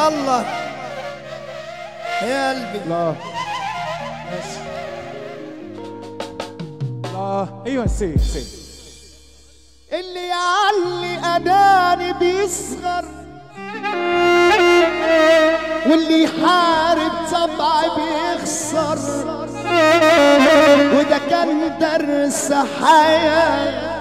الله يا قلبي الله ماشي الله ايوه سي سي اللي يعلي أداني بيصغر واللي يحارب طبعي بيخسر وده كان درس حياة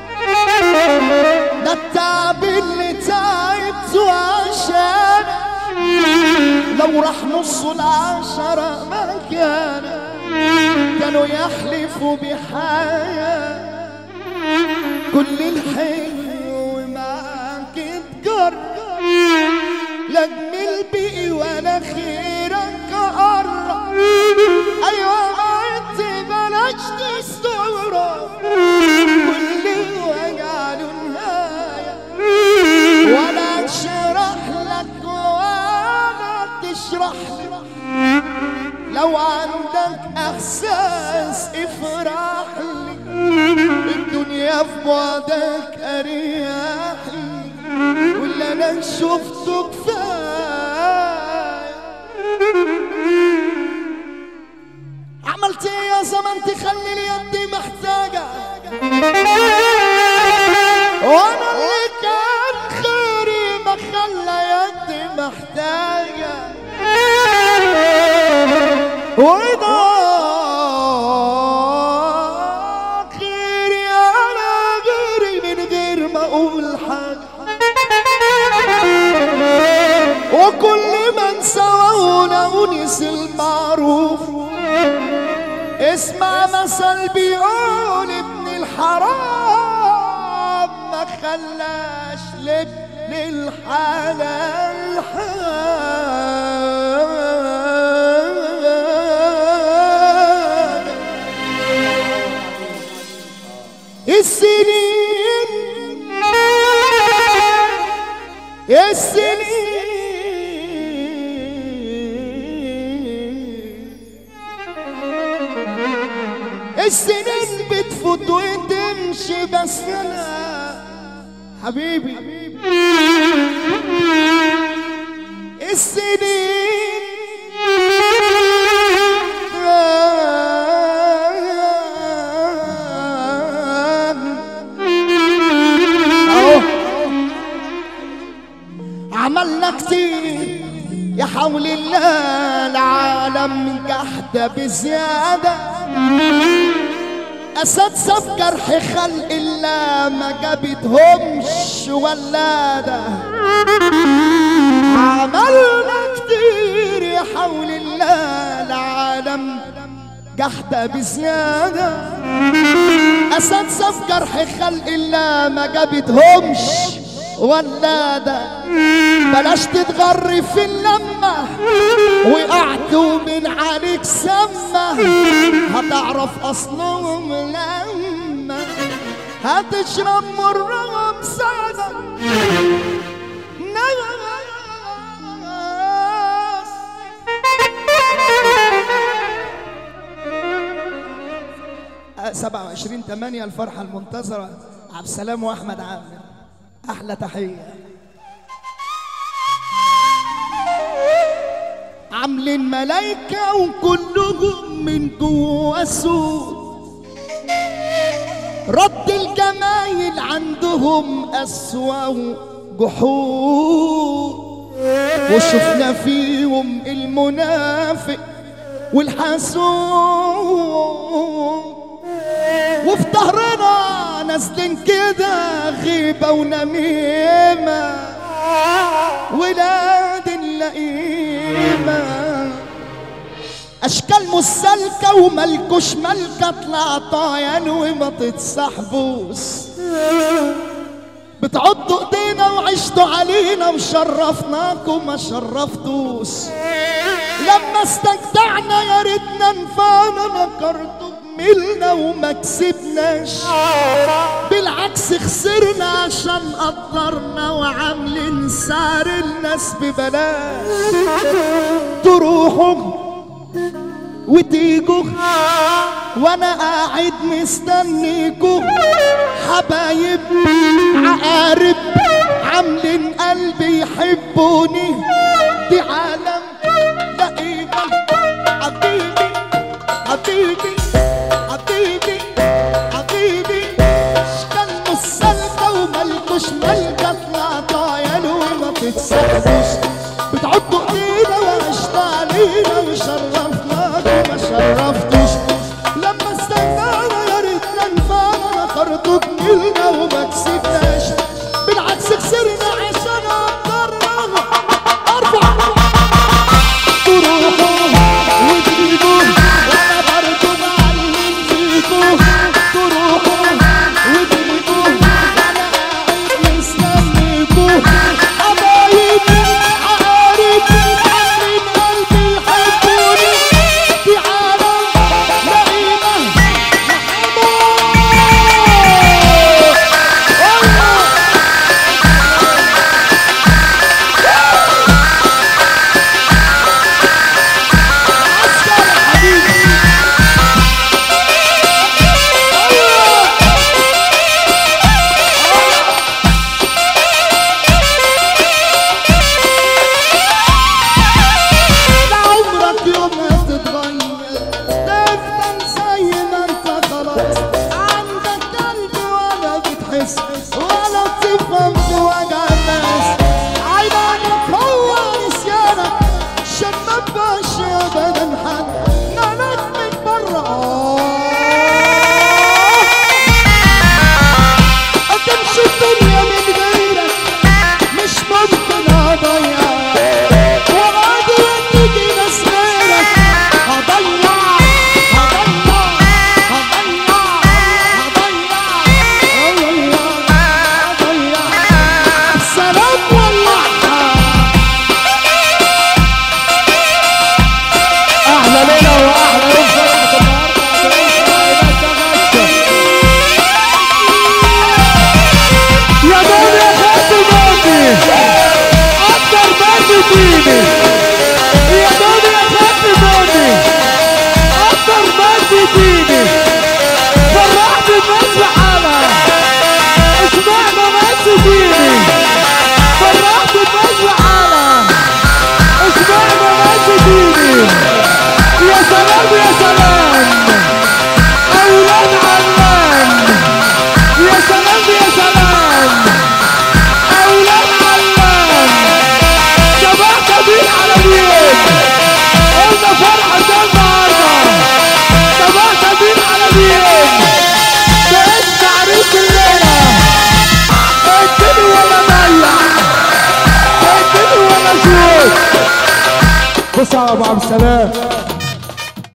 ده التعب اللي تعبته عشان لو راح نص العشرة ما كان كانوا يحلفوا بحياه كل الحلو معاك اتجر لا جميل بقي ولا خيرك قرب ايوه انت بلاش تستغرب كل وجع له نهايه ولا اشرح لك ولا تشرح لي لو عندك احساس افرح لي الدنيا في بعدك اريح لي واللي انا شفته كفايه عملت ايه يا زمان تخلي اليد محتاجه وانا اللي كان خيري ما خلى يدي محتاجه وده خيري انا غيري من غير ما اقول حاجه وكل من سوونا ونس المعروف اسمع مثل بيقول ابن الحرام ما خلاش لابن الحلال حاجة السنين السنين السنين بتفوت وتمشي بس انا حبيبي السنين أهو. عملنا كتير يا حول الله العالم جحد بزيادة أسد ساب جرح خلق الله ما جابتهمش ولادة عملنا كتير يا حول الله العالم جحد بزيادة أسد ساب جرح خلق الله ما جابتهمش ولادة بلاش تتغر في اللمة وقعت من عليك سمة هتعرف أصلهم لما هتشرب مرهم سادة ناس سبعة وعشرين ثمانية الفرحة المنتظرة عبد السلام وأحمد عامر أحلى تحية عاملين ملايكة وكلهم من جوا سود رد الجمايل عندهم أسوأ جحود وشفنا فيهم المنافق والحسود وفي ظهرنا نازلين كده غيبة ونميمة ولاد اللئيمة أشكال مسلكة وملكوش ملكة طلع طايان وما تتصاحبوش بتعضوا ايدينا وعشتوا علينا وشرفناكم ما شرفتوش لما استجدعنا يا ريتنا نفعنا نكرتوا جميلنا وما كسبناش بالعكس خسرنا عشان قدرنا وعاملين سعر الناس ببلاش تروحوا وتيجوا وانا قاعد مستنيكوا حبايب عقارب عاملين قلبي يحبوني استنانا يا ريتنا نفعنا خرطوك جيلنا وما كسبناش بالعكس خسرنا عشان قدرنا ارفع تروحوا وتجيبوا وانا برضو معلم فيكوا تروحوا وتجيبوا وانا قاعد مستنيكوا حبايبي عارف عاملين قلبي يحبوني في عالم لقينا محمود عسكر حبيبي عمرك يوم ما تتغير تفضل زي ما انت خلاص عندك قلب ولا بتحس ولا بتفهم في وجع الناس عينك هو نسيانك عشان ما تبقاش ابدا حد نالك من بره هتمشي الدنيا من غيرك مش ممكن اضيعك وغادي تيجي ناس غيرك هضيع هضيع هضيع هضيع هضيع هضيع السلام ولعها احلى ليله واحلى يوم فرحه النهارده يا دنيا خدت مني اكتر مني فيني يا دنيا خدت مني اكتر مني فيني فرحت الناس بحالها اشمعنى ناس فيني فرحت الناس بحالها اشمعنى ناس فيني يا سلام يا سلام اولاد علام يا سلام يا سلام اولاد علام شباب كبير على مين قلنا فرحة النهارده شباب كبير على مين بقيت عريس الليلة اديني ولا ضيع اديني ولا شوف بص يا ابو عبد السلام